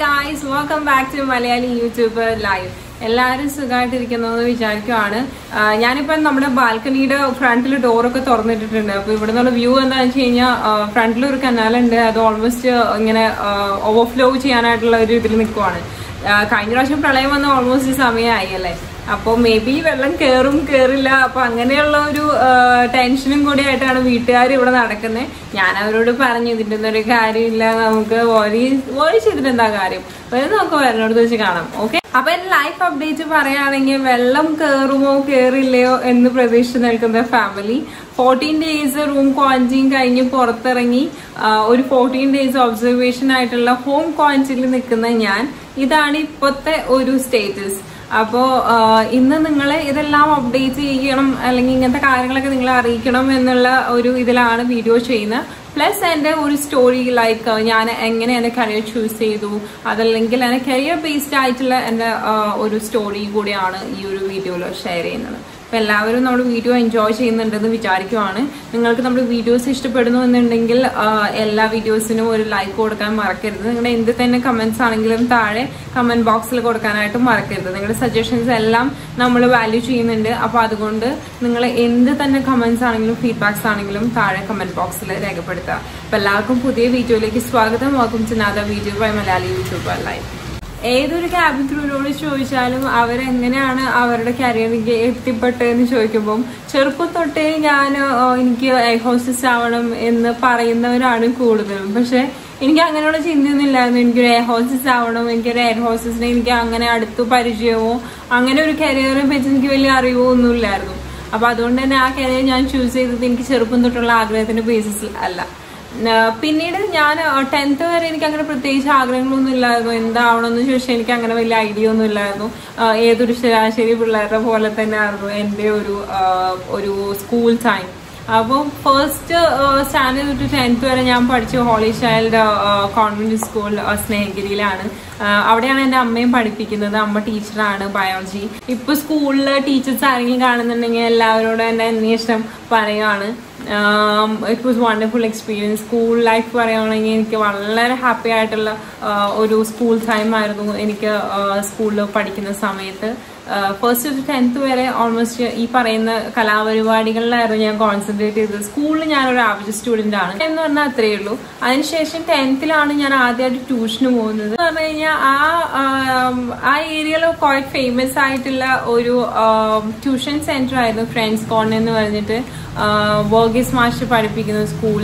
guys welcome back to Malayali YouTube live എല്ലാവരും സുഖമായിട്ടിരിക്കുന്നു എന്ന് വിചാരിക്കുവാണ് ആഹ് ഞാനിപ്പം നമ്മുടെ ബാൽക്കണിയുടെ ഫ്രണ്ടിൽ ഡോറൊക്കെ തുറന്നിട്ടിട്ടുണ്ട് അപ്പൊ ഇവിടെ നിന്നുള്ള വ്യൂ എന്താണെന്ന് വെച്ച് കഴിഞ്ഞാൽ ഫ്രണ്ടിൽ ഒരു കനാലുണ്ട് അത് ഓൾമോസ്റ്റ് ഇങ്ങനെ ഓവർഫ്ലോ ചെയ്യാനായിട്ടുള്ള ഒരു ഇതിൽ നിൽക്കുവാണ് ആഹ് കഴിഞ്ഞ പ്രാവശ്യം പ്രളയം വന്ന ഓൾമോസ്റ്റ് സമയമായി അല്ലേ അപ്പോൾ മേ ബി വെള്ളം കയറും കയറില്ല അപ്പൊ അങ്ങനെയുള്ള ഒരു ടെൻഷനും കൂടി ആയിട്ടാണ് വീട്ടുകാർ ഇവിടെ നടക്കുന്നത് ഞാൻ അവരോട് പറഞ്ഞു ഇതിന്റെ ഒന്നും ഒരു കാര്യമില്ല നമുക്ക് വോയി വോയി ചെയ്തിട്ട് എന്താ കാര്യം വരും നമുക്ക് വരണോട് വെച്ച് കാണാം ഓക്കെ അപ്പൊ എന്റെ ലൈഫ് അപ്ഡേറ്റ് പറയുകയാണെങ്കിൽ വെള്ളം കയറുമോ കയറില്ലയോ എന്ന് പ്രതീക്ഷിച്ച് നിൽക്കുന്ന family fourteen days room quarantine കഴിഞ്ഞ് പുറത്തിറങ്ങി ആ, ഒരു ഫോർട്ടീൻ ഡേയ്സ് ഒബ്സർവേഷൻ ആയിട്ടുള്ള ഹോം ക്വാറന്റീനിൽ നിൽക്കുന്ന ഞാൻ ഇതാണ് ഇപ്പോഴത്തെ ഒരു സ്റ്റേറ്റസ് അപ്പോ ആ, ഇന്ന് നിങ്ങളെ ഇതെല്ലാം അപ്ഡേറ്റ് ചെയ്യണം അല്ലെങ്കിൽ ഇങ്ങനത്തെ കാര്യങ്ങളൊക്കെ നിങ്ങളെ അറിയിക്കണം എന്നുള്ള ഒരു ഇതിലാണ് വീഡിയോ ചെയ്യുന്നത് പ്ലസ് എൻ്റെ ഒരു സ്റ്റോറി ലൈക്ക് ഞാൻ എങ്ങനെ എൻ്റെ കരിയർ ചൂസ് ചെയ്തു അതല്ലെങ്കിൽ എൻ്റെ കരിയർ ബേസ്ഡ് ആയിട്ടുള്ള എൻ്റെ ആ, ഒരു സ്റ്റോറി കൂടിയാണ് ഈ ഒരു വീഡിയോയിൽ ഷെയർ ചെയ്യുന്നത് അപ്പൊ എല്ലാവരും നമ്മുടെ വീഡിയോ എൻജോയ് ചെയ്യുന്നുണ്ടെന്ന് വിചാരിക്കുവാണ് നിങ്ങൾക്ക് നമ്മുടെ വീഡിയോസ് ഇഷ്ടപ്പെടുന്നു എന്നുണ്ടെങ്കിൽ ആ, എല്ലാ വീഡിയോസിനും ഒരു ലൈക്ക് കൊടുക്കാൻ മറക്കരുത് നിങ്ങളുടെ എന്ത് തന്നെ കമന്റ്സ് ആണെങ്കിലും താഴെ കമന്റ് ബോക്സിൽ കൊടുക്കാനായിട്ട് മറക്കരുത് നിങ്ങളുടെ സജഷൻസ് എല്ലാം നമ്മൾ വാല്യൂ ചെയ്യുന്നുണ്ട് അപ്പൊ അതുകൊണ്ട് നിങ്ങൾ എന്ത് തന്നെ കമന്റ്സ് ആണെങ്കിലും ഫീഡ്ബാക്സ് ആണെങ്കിലും താഴെ കമന്റ് ബോക്സിൽ രേഖപ്പെടുത്തുക അപ്പൊ എല്ലാവർക്കും പുതിയ വീഡിയോയിലേക്ക് സ്വാഗതം welcome to Nada video by Malayali YouTuber live ഏതൊരു ക്യാബിൻ ക്രൂവിനോട് ചോദിച്ചാലും അവരെങ്ങനെയാണ് അവരുടെ കരിയറിലേക്ക് എത്തിപ്പെട്ടതെന്ന് ചോദിക്കുമ്പം ചെറുപ്പം തൊട്ടേ ഞാൻ ആ, എനിക്ക് എയർ ഹോസ്റ്റസ് ആവണം എന്ന് പറയുന്നവരാണ് കൂടുതലും പക്ഷെ എനിക്ക് അങ്ങനെയുള്ള ചിന്തയൊന്നും ഇല്ലായിരുന്നു എനിക്കൊരു എയർ ഹോസ്റ്റസ് ആവണം എനിക്കൊരു എയർ ഹോസ്റ്റസിനെ എനിക്ക് അങ്ങനെ അടുത്ത് പരിചയമോ അങ്ങനെ ഒരു കരിയറിനെ പറ്റി എനിക്ക് വലിയ അറിവോ ഒന്നും ഇല്ലായിരുന്നു അപ്പൊ അതുകൊണ്ട് തന്നെ ആ കരിയർ ഞാൻ ചൂസ് ചെയ്തത് എനിക്ക് ചെറുപ്പം തൊട്ടുള്ള ആഗ്രഹത്തിന്റെ ബേസിസിൽ അല്ല ആ, പിന്നീട് ഞാൻ ടെൻത്ത് വരെ എനിക്ക് അങ്ങനെ പ്രത്യേകിച്ച് ആഗ്രഹങ്ങളൊന്നും ഇല്ലായിരുന്നു എന്താവണമെന്ന് ചോദിച്ചാൽ എനിക്ക് അങ്ങനെ വലിയ ഐഡിയ ഒന്നും ഇല്ലായിരുന്നു ആ, ഏതൊരു ശരാശരി പിള്ളേരുടെ പോലെ തന്നെ ആയിരുന്നു എൻ്റെ ഒരു ആ, ഒരു സ്കൂൾ ടൈം അപ്പോൾ ഫസ്റ്റ് സ്റ്റാൻഡേർഡ് തൊട്ട് ടെൻത്ത് വരെ ഞാൻ പഠിച്ച ഹോളി ചൈൽഡ് കോൺവെന്റ് സ്കൂൾ സ്നേഹഗിരിയിലാണ് ആ, അവിടെയാണ് എൻ്റെ അമ്മയും പഠിപ്പിക്കുന്നത് അമ്മ ടീച്ചറാണ് ബയോളജി ഇപ്പൊ സ്കൂളിൽ ടീച്ചേഴ്സ് ആരെങ്കിലും കാണുന്നുണ്ടെങ്കിൽ എല്ലാവരോടും എൻ്റെ അന്വേഷണം പറയുവാണ് it was wonderful experience school life പറയുകയാണെങ്കിൽ എനിക്ക് വളരെ ഹാപ്പി ആയിട്ടുള്ള ആ, ഒരു സ്കൂൾ ടൈം ആയിരുന്നു എനിക്ക് സ്കൂളിൽ പഠിക്കുന്ന സമയത്ത് ഫസ്റ്റ് ടു ടെൻത്ത് വരെ ഓൾമോസ്റ്റ് ഈ പറയുന്ന കലാപരിപാടികളിലായിരുന്നു ഞാൻ കോൺസെൻട്രേറ്റ് ചെയ്തത് സ്കൂളിൽ ഞാൻ ഒരു ആവറേജ് സ്റ്റുഡന്റ് ആണ് എന്ന് പറഞ്ഞാൽ അത്രയേ ഉള്ളൂ അതിനുശേഷം ടെൻത്തിലാണ് ഞാൻ ആദ്യമായിട്ട് ട്യൂഷന് പോകുന്നത് എന്ന് പറഞ്ഞു കഴിഞ്ഞാൽ ആ ആം, ആ ഏരിയയിൽ ക്വൈറ്റ് ഫേമസ് ആയിട്ടുള്ള ഒരു ട്യൂഷൻ സെന്റർ ആയിരുന്നു ഫ്രണ്ട്സ് കോൺ എന്ന് പറഞ്ഞിട്ട് വർഗീസ് മാസ്റ്റർ പഠിപ്പിക്കുന്ന സ്കൂൾ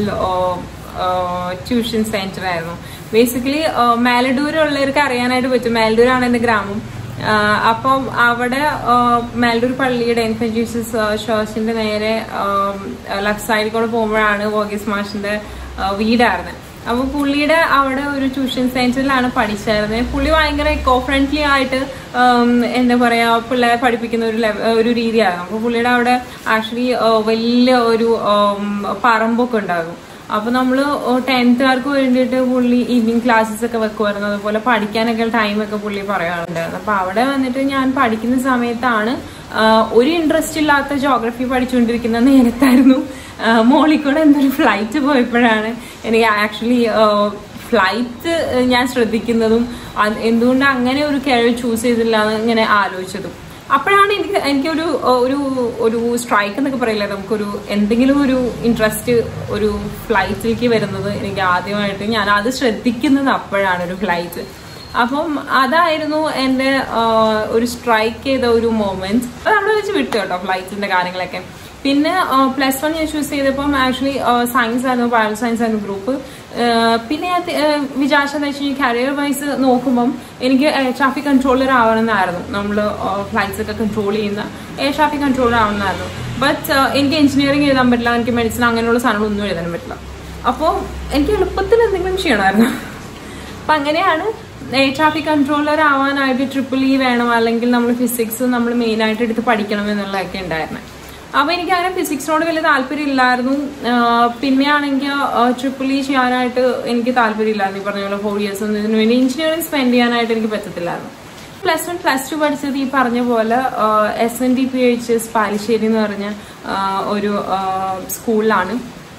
ട്യൂഷൻ സെന്റർ ആയിരുന്നു ബേസിക്കലി മേലഡൂരുള്ളവർക്ക് അറിയാനായിട്ട് പറ്റും മേലഡൂരാണ് എന്റെ ഗ്രാമം ആഹ് അപ്പം അവിടെ മേലൂർ പള്ളിയുടെ എൻഫൻ ജീസസ് ഷോസിന്റെ നേരെ ലെഫ്റ്റ് സൈഡിൽ കൂടെ പോകുമ്പോഴാണ് വോഗീസ് മാഷിന്റെ ആഹ് വീടായിരുന്നത് അപ്പൊ പുള്ളിയുടെ അവിടെ ഒരു ട്യൂഷൻ സെന്ററിലാണ് പഠിച്ചായിരുന്നത് പുള്ളി ഭയങ്കര എക്കോ ഫ്രണ്ട്ലി ആയിട്ട് ആം, എന്താ പറയാ പിള്ളേരെ പഠിപ്പിക്കുന്ന ഒരു ലെവ- ഒരു രീതിയായിരുന്നു അപ്പൊ പുള്ളിയുടെ അവിടെ ആക്ച്വലി വലിയ ഒരു ആം, പറമ്പൊക്കെ ഉണ്ടാകും അപ്പൊ നമ്മള് ടെൻത്തുകാർക്ക് വേണ്ടിയിട്ട് പുള്ളി ഈവനിങ് ക്ലാസ്സസ് ഒക്കെ വെക്കുമായിരുന്നു അതുപോലെ പഠിക്കാനൊക്കെ ടൈം ഒക്കെ പുള്ളി പറയാറുണ്ടായിരുന്നു അപ്പൊ അവിടെ വന്നിട്ട് ഞാൻ പഠിക്കുന്ന സമയത്താണ് ആ, ഒരു ഇൻട്രസ്റ്റ് ഇല്ലാത്ത ജോഗ്രഫി പഠിച്ചുകൊണ്ടിരിക്കുന്ന നേരത്തായിരുന്നു ആ, മോളിൽ കൂടെ എന്തൊരു ഫ്ലൈറ്റ് പോയപ്പോഴാണ് എനിക്ക് ആക്ച്വലി ഫ്ലൈറ്റ് ഞാൻ ശ്രദ്ധിക്കുന്നതും അത് എന്തുകൊണ്ട് അങ്ങനെ ഒരു കരിയർ ചൂസ് ചെയ്തില്ല എന്ന് ഇങ്ങനെ ആലോചിച്ചതും അപ്പോഴാണ് എനിക്ക് എനിക്കൊരു ഒരു ഒരു സ്ട്രൈക്ക് എന്നൊക്കെ പറയില്ല നമുക്കൊരു എന്തെങ്കിലും ഒരു ഇൻട്രസ്റ്റ് ഒരു ഫ്ലൈറ്റിലേക്ക് വരുന്നത് എനിക്ക് ആദ്യമായിട്ട് ഞാൻ അത് ശ്രദ്ധിക്കുന്നത് അപ്പോഴാണ് ഒരു ഫ്ലൈറ്റ് അപ്പം അതായിരുന്നു എൻ്റെ ആ, ഒരു സ്ട്രൈക്ക് ചെയ്ത ഒരു മൊമെന്റ് അത് അവിടെ വെച്ച് വിട്ടു കേട്ടോ ഫ്ലൈറ്റിന്റെ കാര്യങ്ങളൊക്കെ പിന്നെ പ്ലസ് വൺ ഞാൻ ചൂസ് ചെയ്തപ്പം ആക്ച്വലി സയൻസ് ആയിരുന്നു ബയോ സയൻസ് ആയിരുന്നു ഗ്രൂപ്പ് പിന്നെ ഞാൻ തി- ഏഹ് വിചാരിച്ചെന്ന് വെച്ച് കഴിഞ്ഞാൽ കരിയർ വൈസ് നോക്കുമ്പം എനിക്ക് എയർ ട്രാഫിക് കൺട്രോളർ ആവണമെന്നായിരുന്നു നമ്മൾ ഫ്ലൈറ്റ്സ് ഒക്കെ കൺട്രോൾ ചെയ്യുന്ന എയർ ട്രാഫിക് കൺട്രോളർ ആവണമെന്നായിരുന്നു ബട്ട് എനിക്ക് എഞ്ചിനീയറിംഗ് എഴുതാൻ പറ്റില്ല എനിക്ക് മെഡിസിൻ അങ്ങനെയുള്ള സാധനങ്ങളൊന്നും എഴുതാൻ പറ്റില്ല അപ്പോൾ എനിക്ക് എളുപ്പത്തിൽ എന്തെങ്കിലും ചെയ്യണമായിരുന്നു അപ്പൊ അങ്ങനെയാണ് എയർ ട്രാഫിക് കൺട്രോളർ ആവാനായിട്ട് ട്രിപ്പിൾ ഇ വേണം അല്ലെങ്കിൽ നമ്മൾ ഫിസിക്സ് നമ്മൾ മെയിൻ ആയിട്ട് എടുത്ത് പഠിക്കണം എന്നുള്ളതൊക്കെ ഉണ്ടായിരുന്നു അപ്പൊ എനിക്ക് അങ്ങനെ ഫിസിക്സിനോട് വലിയ താല്പര്യം ഇല്ലായിരുന്നു പിന്നെയാണെങ്കിൽ ട്രിപ്പിൾ ഇ ചെയ്യാനായിട്ട് എനിക്ക് താല്പര്യം ഇല്ലായിരുന്നു ഈ പറഞ്ഞ പോലെ ഫോർ ഇയേഴ്സ് ഒന്നും ഇതിന് വേണ്ടി എഞ്ചിനീയറിംഗ് സ്പെൻഡ് ചെയ്യാനായിട്ട് എനിക്ക് പറ്റത്തില്ലായിരുന്നു പ്ലസ് വൺ പ്ലസ് ടു പഠിച്ചത് ഈ പറഞ്ഞ പോലെ S N D P H S Palissery എന്ന് പറഞ്ഞ ആ, ഒരു ആ, സ്കൂളിലാണ്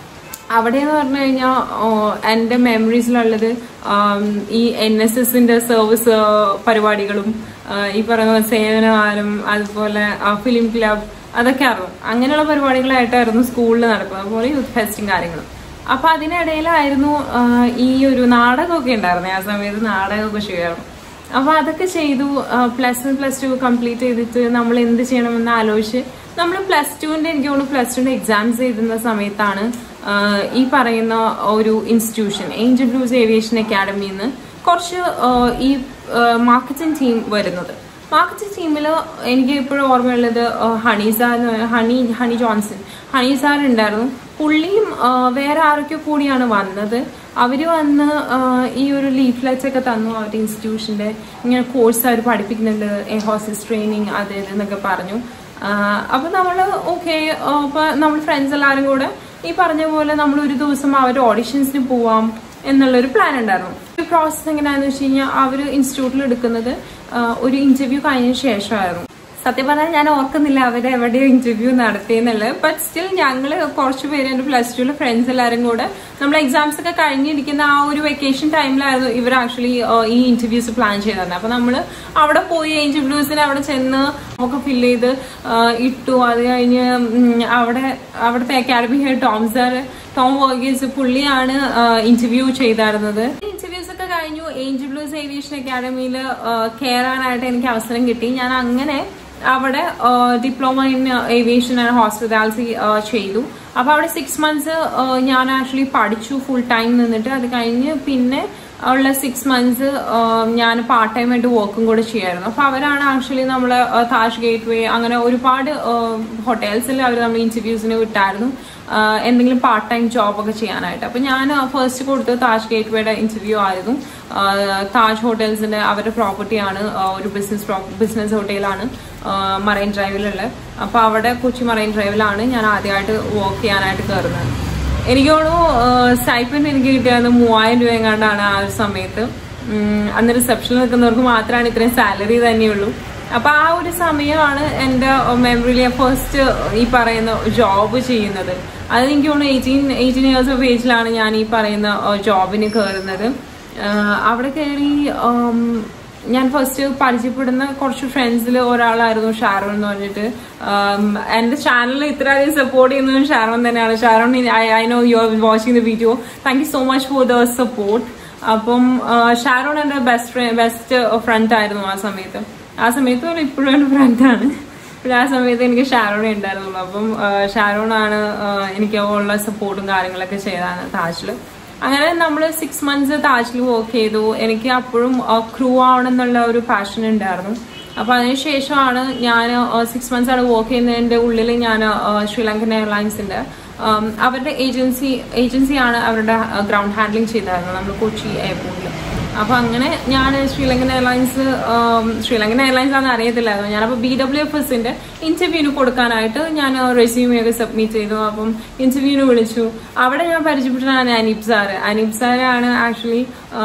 അവിടെ എന്ന് പറഞ്ഞു കഴിഞ്ഞാൽ എൻ്റെ മെമ്മറീസിലുള്ളത് ആം, ഈ എൻ എസ് എസിന്റെ സർവീസ് പരിപാടികളും ആ, ഈ പറയുന്ന സേവനവാരം അതുപോലെ ഫിലിം ക്ലബ് അതൊക്കെ അറിയും അങ്ങനെയുള്ള പരിപാടികളായിട്ടായിരുന്നു സ്കൂളിൽ നടക്കുന്നത് അതുപോലെ യൂത്ത് ഫെസ്റ്റും കാര്യങ്ങളും അപ്പൊ അതിനിടയിലായിരുന്നു ആ, ഈ ഒരു നാടകമൊക്കെ ഉണ്ടായിരുന്നത് ആ സമയത്ത് നാടകമൊക്കെ ചെയ്യാറുണ്ട് അപ്പൊ അതൊക്കെ ചെയ്തു plus one plus two complete ചെയ്തിട്ട് നമ്മൾ എന്ത് ചെയ്യണമെന്ന് ആലോചിച്ച് നമ്മൾ പ്ലസ് ടുവിന്റെ എനിക്ക് തോന്നുന്നു പ്ലസ് ടുവിന്റെ എക്സാംസ് എഴുതുന്ന സമയത്താണ് ആ, ഈ പറയുന്ന ഒരു ഇൻസ്റ്റിറ്റ്യൂഷൻ ഏഞ്ചൽ ബ്ലൂസ് ഏവിയേഷൻ അക്കാഡമിയിൽ നിന്ന് കുറച്ച് ആ, ഈ മാർക്കറ്റിംഗ് ടീം വരുന്നത് മാർക്കറ്റിംഗ് ടീമിൽ എനിക്ക് ഇപ്പോഴും ഓർമ്മയുള്ളത് ആ, ഹണി സാർ എന്ന് പറ- Honey Honey Johnson Honey sir ഉണ്ടായിരുന്നു പുള്ളിയും ആ, വേറെ ആരൊക്കെ കൂടിയാണ് വന്നത് അവര് വന്ന് ആ, ഈ ഒരു ലീഫ്ലെറ്റ്സ് ഒക്കെ തന്നു അവരുടെ ഇൻസ്റ്റിറ്റ്യൂഷന്റെ ഇങ്ങനെ കോഴ്സ് അവർ പഠിപ്പിക്കുന്നുണ്ട് എ ഹോസ്റ്റസ് ട്രെയിനിങ് അത് ഇത് എന്നൊക്കെ പറഞ്ഞു ആ, അപ്പൊ നമ്മള് ഓക്കെ അപ്പൊ നമ്മൾ ഫ്രണ്ട്സ് എല്ലാവരും കൂടെ ഈ പറഞ്ഞ പോലെ നമ്മൾ ഒരു ദിവസം അവരുടെ ഓഡിഷൻസിന് പോവാം എന്നുള്ളൊരു പ്ലാൻ ഉണ്ടായിരുന്നു ഈ പ്രോസസ്സ് എങ്ങനെയാണെന്ന് വെച്ച് കഴിഞ്ഞാൽ അവർ ഇൻസ്റ്റിറ്റ്യൂട്ടിൽ എടുക്കുന്നത് ആ, ഒരു ഇന്റർവ്യൂ കഴിഞ്ഞ ശേഷമായിരുന്നു സത്യം പറഞ്ഞാൽ ഞാൻ ഓർക്കുന്നില്ല അവര് എവിടെയോ ഇന്റർവ്യൂ നടത്തിയെന്നുള്ളത് ബട്ട് സ്റ്റിൽ ഞങ്ങൾ കുറച്ച് പേര് എൻ്റെ പ്ലസ് ടുവിലെ ഫ്രണ്ട്സ് എല്ലാവരും കൂടെ നമ്മൾ എക്സാംസ് ഒക്കെ കഴിഞ്ഞിരിക്കുന്ന ആ ഒരു വെക്കേഷൻ ടൈമിലായിരുന്നു ഇവർ ആക്ച്വലി ഈ ഇന്റർവ്യൂസ് പ്ലാൻ ചെയ്തിരുന്നത് അപ്പൊ നമ്മൾ അവിടെ പോയി ഇന്റർവ്യൂസിന് അവിടെ ചെന്ന് ഒക്കെ ഫില്ല് ചെയ്ത് ആ, ഇട്ടു അത് കഴിഞ്ഞ് ഉം, അവിടെ അവിടുത്തെ academy head Tom sir Tom Varghese പുള്ളിയാണ് ഇന്റർവ്യൂ ചെയ്തായിരുന്നത് ഇന്റർവ്യൂസ് ഒക്കെ കഴിഞ്ഞു ഏഞ്ചൽ ബ്ലൂസ് ഏവിയേഷൻ അക്കാഡമിയിൽ കയറാനായിട്ട് എനിക്ക് അവസരം കിട്ടി ഞാൻ അങ്ങനെ അവിടെ diploma in aviation and hospitality ചെയ്തു അപ്പൊ അവിടെ സിക്സ് മന്ത്സ് ഞാൻ ആക്ച്വലി പഠിച്ചു ഫുൾ ടൈം നിന്നിട്ട് അത് കഴിഞ്ഞ് പിന്നെ ഉള്ള സിക്സ് മന്ത്സ് ഞാൻ പാർട്ട് ടൈം ആയിട്ട് വർക്കും കൂടെ ചെയ്യായിരുന്നു അപ്പൊ അവരാണ് ആക്ച്വലി നമ്മളെ താജ് ഗേറ്റ് വേ അങ്ങനെ ഒരുപാട് ഹോട്ടൽസിൽ അവർ നമ്മൾ ഇന്റർവ്യൂസിന് വിട്ടായിരുന്നു ആ, എന്തെങ്കിലും പാർട്ട് ടൈം ജോബ് ഒക്കെ ചെയ്യാനായിട്ട് അപ്പൊ ഞാൻ ഫസ്റ്റ് കൊടുത്തത് താജ് ഗേറ്റ് വേയുടെ ഇന്റർവ്യൂ ആയിരുന്നു ആ, താജ് ഹോട്ടൽസിന്റെ അവരുടെ പ്രോപ്പർട്ടിയാണ് ഒരു ബിസിനസ് ബിസിനസ് ഹോട്ടലാണ് മറൈൻ ഡ്രൈവിലുള്ള അപ്പൊ അവിടെ കൊച്ചി മറൈൻ ഡ്രൈവിലാണ് ഞാൻ ആദ്യമായിട്ട് വർക്ക് ചെയ്യാനായിട്ട് കയറുന്നത് എനിക്ക് തോന്നുന്നു സ്റ്റൈപ്പൻഡ് എനിക്ക് കിട്ടിയത് മൂവായിരം രൂപ എങ്ങാണ്ടാണ് ആ ഒരു സമയത്ത് ഉം, അന്ന് റിസപ്ഷനിൽ നിൽക്കുന്നവർക്ക് മാത്രമാണ് ഇത്രയും സാലറി തന്നെയുള്ളൂ അപ്പൊ ആ ഒരു സമയമാണ് എന്റെ മെമ്മറിയിലെ ഫസ്റ്റ് ഈ പറയുന്ന ജോബ് ചെയ്യുന്നത് അത് എനിക്ക് തോന്നുന്നു എയ്റ്റീൻ എയ്റ്റീൻ ഇയേഴ്സ് ഓഫ് ഏജിലാണ് ഞാൻ ഈ പറയുന്ന ജോബിന് കയറുന്നത് ആഹ് അവിടെ കയറി ഉം, ഞാൻ ഫസ്റ്റ് പരിചയപ്പെടുന്ന കുറച്ച് ഫ്രണ്ട്സിൽ ഒരാളായിരുന്നു ഷാരോൺ എന്ന് പറഞ്ഞിട്ട് ഉം, എന്റെ ചാനൽ ഇത്രയധികം സപ്പോർട്ട് ചെയ്യുന്നതും ഷാരോൺ തന്നെയാണ് Sharon I know you are watching the video thank you so much for the support അപ്പം ആഹ് ഷാരോൺ എന്റെ ബെസ്റ്റ് ബെസ്റ്റ് ഫ്രണ്ട് ആയിരുന്നു ആ സമയത്ത് ആ സമയത്ത് അവൾ ഇപ്പോഴും എന്റെ ഫ്രണ്ടാണ് പക്ഷെ ആ സമയത്ത് എനിക്ക് ഷാരോണേ ഉണ്ടായിരുന്നുള്ളൂ അപ്പം ഷാരോൺ ആണ് എനിക്ക് ഉള്ള സപ്പോർട്ടും കാര്യങ്ങളൊക്കെ ചെയ്താണ് താജില് അങ്ങനെ നമ്മൾ സിക്സ് മന്ത്സ് താജിൽ വർക്ക് ചെയ്തു എനിക്ക് അപ്പോഴും ക്രൂ ആവണം എന്നുള്ള ഒരു പാഷൻ ഉണ്ടായിരുന്നു അപ്പൊ അതിനുശേഷമാണ് ഞാൻ സിക്സ് മന്ത്സ് ആണ് വർക്ക് ചെയ്യുന്നതിന്റെ ഉള്ളിൽ ഞാൻ ശ്രീലങ്കൻ എയർലൈൻസിന്റെ ഉം, അവരുടെ ഏജൻസി ഏജൻസിയാണ് അവരുടെ ഗ്രൗണ്ട് ഹാൻഡ്ലിംഗ് ചെയ്തായിരുന്നു നമ്മൾ കൊച്ചി എയർപോർട്ടിൽ അപ്പൊ അങ്ങനെ ഞാൻ ശ്രീലങ്കൻ എയർലൈൻസ് ഉം, ശ്രീലങ്കൻ എയർലൈൻസ് ആണെന്ന് അറിയത്തില്ലായിരുന്നു ഞാനപ്പോൾ ബി ഡബ്ല്യു എഫ് എസിന്റെ ഇന്റർവ്യൂവിന് കൊടുക്കാനായിട്ട് ഞാൻ റെസ്യൂമേ ഒക്കെ സബ്മിറ്റ് ചെയ്തു അപ്പം ഇന്റർവ്യൂവിന് വിളിച്ചു അവിടെ ഞാൻ പരിചയപ്പെട്ടതാണ് അനീപ് സാറ് അനീപ് സാറാണ് ആക്ച്വലി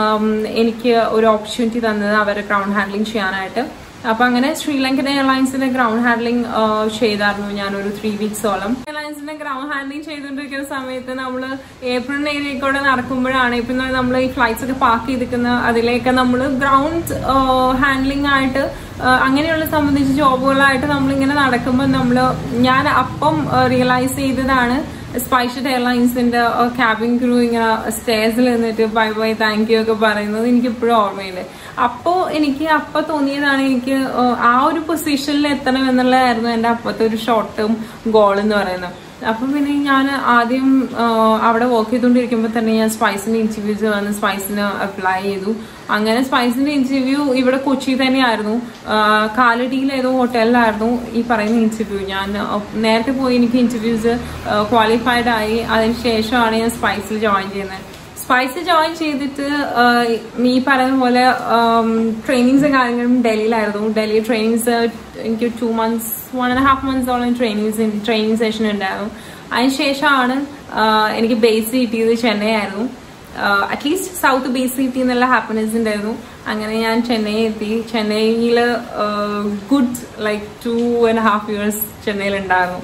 എനിക്ക് ഒരു ഓപ്പർച്യൂണിറ്റി തന്നത് അവരുടെ ഗ്രൗണ്ട് ഹാൻഡ്ലിംഗ് ചെയ്യാനായിട്ട് അപ്പൊ അങ്ങനെ ശ്രീലങ്കൻ എയർലൈൻസിന്റെ ഗ്രൗണ്ട് ഹാൻഡ്ലിംഗ് ചെയ്തായിരുന്നു ഞാൻ ഒരു ത്രീ വീക്സോളം എയർലൈൻസിന്റെ ഗ്രൗണ്ട് ഹാൻഡ്ലിംഗ് ചെയ്തുകൊണ്ടിരിക്കുന്ന സമയത്ത് നമ്മൾ ഏപ്രിൽ ഏരിയയിൽ കൂടെ നടക്കുമ്പോഴാണ് ഇപ്പൊ നമ്മൾ ഈ ഫ്ലൈറ്റ്സ് ഒക്കെ പാർക്ക് ചെയ്തിരിക്കുന്ന അതിലേക്ക് നമ്മൾ ഗ്രൗണ്ട് ഹാൻഡ്ലിംഗ് ആയിട്ട് ആ, അങ്ങനെയുള്ള സംബന്ധിച്ച് ജോബുകളായിട്ട് നമ്മളിങ്ങനെ നടക്കുമ്പോൾ നമ്മൾ ഞാൻ അപ്പം റിയലൈസ് ചെയ്തതാണ് സ്പൈഷഡ് എയർലൈൻസിന്റെ ക്യാബിൻ ക്രൂ ഇങ്ങനെ സ്റ്റേജിൽ നിന്നിട്ട് ബൈ ബൈ താങ്ക് യു ഒക്കെ പറയുന്നത് എനിക്ക് ഇപ്പോഴും ഓർമ്മയുണ്ട് അപ്പോ എനിക്ക് അപ്പൊ തോന്നിയതാണ് എനിക്ക് ഏഹ്, ആ ഒരു പൊസിഷനിൽ എത്തണം എന്നുള്ളതായിരുന്നു എന്റെ അപ്പത്തെ ഒരു ഷോർട്ട് ടേം ഗോൾ എന്ന് പറയുന്നത് അപ്പൊ പിന്നെ ഞാൻ ആദ്യം ഏഹ്, അവിടെ വർക്ക് ചെയ്തുകൊണ്ടിരിക്കുമ്പോൾ തന്നെ ഞാൻ സ്പൈസിന്റെ ഇന്റർവ്യൂസ് വന്ന് സ്പൈസിന് അപ്ലൈ ചെയ്തു അങ്ങനെ സ്പൈസിന്റെ ഇന്റർവ്യൂ ഇവിടെ കൊച്ചി തന്നെയായിരുന്നു ആഹ് കാലടിയിൽ ഏതോ ഹോട്ടലിലായിരുന്നു ഈ പറയുന്ന ഇന്റർവ്യൂ ഞാൻ അഹ് നേരത്തെ പോയി എനിക്ക് ഇന്റർവ്യൂസ് ക്വാളിഫൈഡ് ആയി അതിനുശേഷമാണ് ഞാൻ സ്പൈസിൽ ജോയിൻ ചെയ്യുന്നത് സ്പൈസ് ജോയിൻ ചെയ്തിട്ട് ആഹ് ഈ പറയുന്ന പോലെ ട്രെയിനിങ്സും കാര്യങ്ങളും ഡൽഹിയിലായിരുന്നു ഡൽഹി ട്രെയിനിങ്സ് എനിക്ക് two months one and half മന്ത്സോളം ട്രെയിനിങ്സ് ട്രെയിനിങ് സെഷൻ ഉണ്ടായിരുന്നു അതിനുശേഷമാണ് ആഹ് എനിക്ക് ബേസ് കിട്ടിയത് ചെന്നൈ ആയിരുന്നു അറ്റ്ലീസ്റ്റ് സൗത്ത് ബേസ് സിറ്റി എന്നുള്ള ഹാപ്പിനെസ് ഉണ്ടായിരുന്നു അങ്ങനെ ഞാൻ ചെന്നൈ എത്തി ചെന്നൈയിൽ good like two and half years ചെന്നൈയിൽ ഉണ്ടായിരുന്നു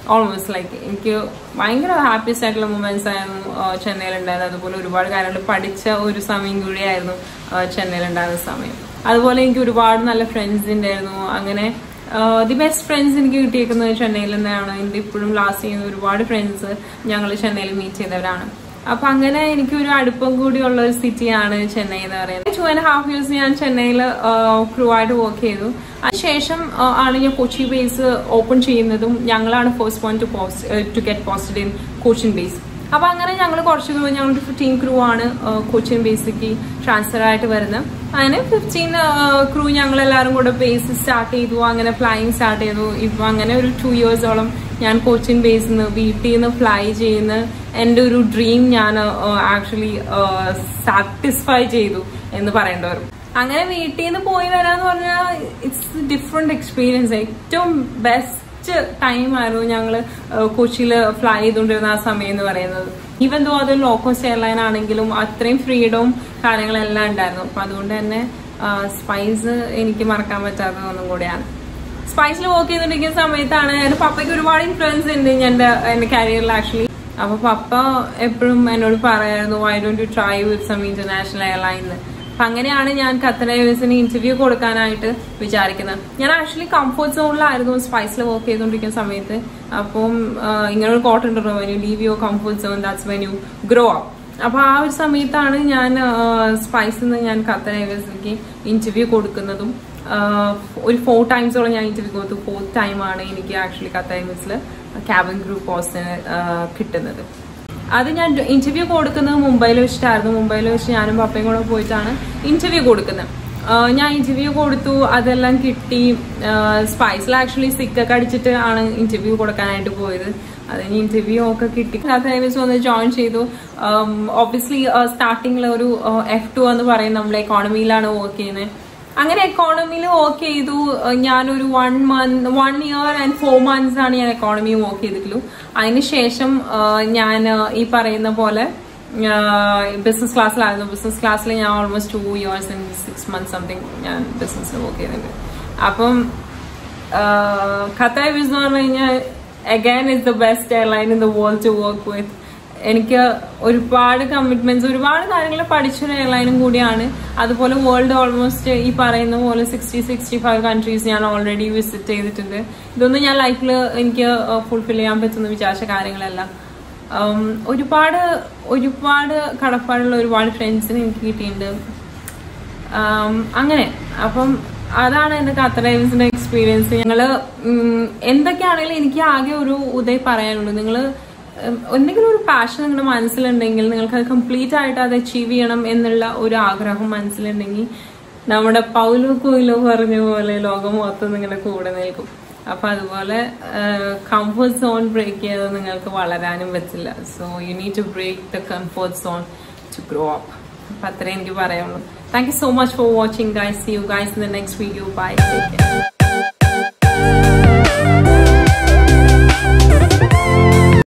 ഓൾമോസ്റ്റ് ലൈക്ക് എനിക്ക് ഭയങ്കര ഹാപ്പിയസ്റ്റ് ആയിട്ടുള്ള മൊമെന്റ്സ് ആയിരുന്നു ചെന്നൈയിൽ ഉണ്ടായത് അതുപോലെ ഒരുപാട് കാര്യങ്ങൾ പഠിച്ച ഒരു സമയം കൂടിയായിരുന്നു ചെന്നൈയിൽ ഉണ്ടായിരുന്ന സമയം അതുപോലെ എനിക്ക് ഒരുപാട് നല്ല ഫ്രണ്ട്സ് ഉണ്ടായിരുന്നു അങ്ങനെ ദി ബെസ്റ്റ് ഫ്രണ്ട്സ് എനിക്ക് കിട്ടിയേക്കുന്നത് ചെന്നൈയിൽ നിന്നാണ് എൻ്റെ ഇപ്പോഴും ലാസ്റ്റ് ചെയ്യുന്ന ഒരുപാട് ഫ്രണ്ട്സ് ഞങ്ങൾ ചെന്നൈയിൽ മീറ്റ് ചെയ്തവരാണ് അപ്പൊ അങ്ങനെ എനിക്ക് ഒരു അടുപ്പം കൂടിയുള്ള ഒരു സിറ്റിയാണ് ചെന്നൈ എന്ന് പറയുന്നത് ടു ആൻഡ് ഹാഫ് ഇയേഴ്സ് ഞാൻ ചെന്നൈയിൽ ക്രൂ ആയിട്ട് വർക്ക് ചെയ്തു അതിനുശേഷം ആ, ആണ് ഞാൻ കൊച്ചി ബേസ് ഓപ്പൺ ചെയ്യുന്നതും ഞങ്ങളാണ് first one to post to get posted in Cochin base അപ്പൊ അങ്ങനെ ഞങ്ങൾ കുറച്ച് ക്രൂ ഞങ്ങളുടെ ഫിഫ്റ്റീൻ ക്രൂ ആണ് കൊച്ചിൻ ബേസിക്ക് ട്രാൻസ്ഫർ ആയിട്ട് വരുന്നത് അങ്ങനെ ഫിഫ്റ്റീൻ ക്രൂ ഞങ്ങൾ എല്ലാവരും കൂടെ ബേസ് സ്റ്റാർട്ട് ചെയ്തു അങ്ങനെ ഫ്ലൈയിങ് സ്റ്റാർട്ട് ചെയ്തു ഇപ്പൊ അങ്ങനെ ഒരു ടു ഇയേഴ്സോളം ഞാൻ കോച്ചിൻ ബേസിൽ നിന്ന് വീട്ടിൽ നിന്ന് ഫ്ലൈ ചെയ്യുന്ന എൻ്റെ ഒരു ഡ്രീം ഞാൻ ആക്ച്വലി സാറ്റിസ്ഫൈ ചെയ്തു എന്ന് പറയേണ്ടി വരും അങ്ങനെ വീട്ടിൽ നിന്ന് പോയി വരാന്ന് പറഞ്ഞാൽ ഇറ്റ്സ് ഡിഫറെന്റ് എക്സ്പീരിയൻസ് ഏറ്റവും ബെസ്റ്റ് ടൈം ആയിരുന്നു ഞങ്ങൾ കൊച്ചിയിൽ ഫ്ലൈ ചെയ്തുകൊണ്ടിരുന്ന ആ സമയം എന്ന് പറയുന്നത് ഈവൻ ദോ അത് ലോ കോസ്റ്റ് എയർലൈൻ ആണെങ്കിലും അത്രയും ഫ്രീഡവും കാര്യങ്ങളെല്ലാം ഉണ്ടായിരുന്നു അപ്പൊ അതുകൊണ്ട് തന്നെ സ്പൈസ് എനിക്ക് മറക്കാൻ പറ്റാത്ത ഒന്നും കൂടിയാണ് സ്പൈസിൽ വർക്ക് ചെയ്തുകൊണ്ടിരിക്കുന്ന സമയത്താണ് എന്റെ പപ്പയ്ക്ക് ഒരുപാട് ഇൻഫ്ലുവൻസ് ഉണ്ട് എന്റെ എന്റെ കരിയറിൽ ആക്ച്വലി അപ്പൊ പപ്പ എപ്പോഴും എന്നോട് പറയായിരുന്നു why don't you try with some international airline അപ്പൊ അങ്ങനെയാണ് ഞാൻ ഖത്തർ എയർവേസിന് ഇന്റർവ്യൂ കൊടുക്കാനായിട്ട് വിചാരിക്കുന്നത് ഞാൻ ആക്ച്വലി കംഫർട്ട് സോണിലായിരുന്നു സ്പൈസിൽ വർക്ക് ചെയ്തുകൊണ്ടിരിക്കുന്ന സമയത്ത് അപ്പം ആ, ഇങ്ങനെ ഒരു കോട്ട് ഉണ്ടല്ലോ when you leave your comfort zone that's when you grow up അപ്പൊ ആ ഒരു സമയത്താണ് ഞാൻ സ്പൈസിൽ നിന്ന് ഞാൻ ഖത്തർ എയർവേസിലേക്ക് ഇന്റർവ്യൂ കൊടുക്കുന്നതും ആഹ് ഒരു ഫോർ ടൈംസോളം ഞാൻ ഇന്റർവ്യൂ കൊടുത്തു ഫോർത്ത് ടൈമാണ് എനിക്ക് ആക്ച്വലി ഖത്തർ എയർവേസിൽ ക്യാബിൻ ഗ്രൂപ്പ് പോസ്റ്റിന് കിട്ടുന്നത് അത് ഞാൻ ഇന്റർവ്യൂ കൊടുക്കുന്നത് മുംബൈയിൽ വെച്ചിട്ടായിരുന്നു മുംബൈയിൽ വെച്ച് ഞാനും പപ്പയും കൂടെ പോയിട്ടാണ് ഇന്റർവ്യൂ കൊടുക്കുന്നത് ആഹ് ഞാൻ ഇന്റർവ്യൂ കൊടുത്തു അതെല്ലാം കിട്ടി സ്പൈസിൽ ആക്ച്വലി സിക്കൊക്കെ അടിച്ചിട്ട് ആണ് ഇന്റർവ്യൂ കൊടുക്കാനായിട്ട് പോയത് അതിന് ഇന്റർവ്യൂ ഒക്കെ കിട്ടി സർവീസ് വന്ന് ജോയിൻ ചെയ്തു ഒബ്വിയസ്ലി സ്റ്റാർട്ടിങ്ങിൽ ഒരു എഫ് ടു എന്ന് പറയും നമ്മൾ എക്കോണമിയിലാണ് വർക്ക് ചെയ്യുന്നത് അങ്ങനെ എക്കോണമിയിൽ വർക്ക് ചെയ്തു അഹ് ഞാനൊരു one month one year and four months ആണ് ഞാൻ എക്കോണമി വർക്ക് ചെയ്തിട്ടുള്ളൂ അതിനുശേഷം ആഹ് ഞാൻ ആഹ് ഈ പറയുന്ന പോലെ ബിസിനസ് ക്ലാസ്സിലായിരുന്നു ബിസിനസ് ക്ലാസ്സിൽ ഞാൻ almost two years and six months something ഞാൻ ബിസിനസ്സിൽ വർക്ക് ചെയ്തിട്ടുണ്ട് അപ്പം ഖത്തർ വിസ് എന്ന് പറഞ്ഞു കഴിഞ്ഞാൽ again is the best airline in the world to work with എനിക്ക് ഒരുപാട് കമ്മിറ്റ്മെന്റ്സ് ഒരുപാട് കാര്യങ്ങൾ പഠിച്ചൊരു എയർലൈനും കൂടിയാണ് അതുപോലെ വേൾഡ് ഓൾമോസ്റ്റ് ഈ പറയുന്ന പോലെ സിക്സ്റ്റി സിക്സ്റ്റി ഫൈവ് കൺട്രീസ് ഞാൻ ഓൾറെഡി വിസിറ്റ് ചെയ്തിട്ടുണ്ട് ഇതൊന്നും ഞാൻ ലൈഫിൽ എനിക്ക് ഫുൾഫിൽ ചെയ്യാൻ പറ്റുന്ന വിചാരിച്ച കാര്യങ്ങളല്ല ഉം, ഒരുപാട് ഒരുപാട് കടപ്പാടുള്ള ഒരുപാട് ഫ്രണ്ട്സിനെ എനിക്ക് കിട്ടിയിട്ടുണ്ട് ആം, അങ്ങനെ അപ്പം അതാണ് എന്റെ ഖത്തർ ഡൈവേഴ്സിന്റെ എക്സ്പീരിയൻസ് ഞങ്ങള് ഉം, എന്തൊക്കെയാണെങ്കിലും എനിക്ക് ആകെ ഒരു ഉദയ് പറയാനുള്ളൂ നിങ്ങൾ എന്തെങ്കിലും ഒരു പാഷൻ നിങ്ങളുടെ മനസ്സിലുണ്ടെങ്കിൽ നിങ്ങൾക്ക് അത് കംപ്ലീറ്റ് ആയിട്ട് അത് അച്ചീവ് ചെയ്യണം എന്നുള്ള ഒരു ആഗ്രഹം മനസ്സിലുണ്ടെങ്കിൽ നമ്മുടെ പൗലു കുയിലു പറഞ്ഞ പോലെ ലോകം മൊത്തം നിങ്ങളുടെ കൂടെ നിൽക്കും അപ്പൊ അതുപോലെ കംഫർട്ട് സോൺ ബ്രേക്ക് ചെയ്ത് നിങ്ങൾക്ക് വളരാനും പറ്റില്ല so you need to break the comfort zone to grow up അപ്പൊ അത്രേ എനിക്ക് പറയാനുള്ളൂ thank you so much for watching guys see you guys in the next video bye take care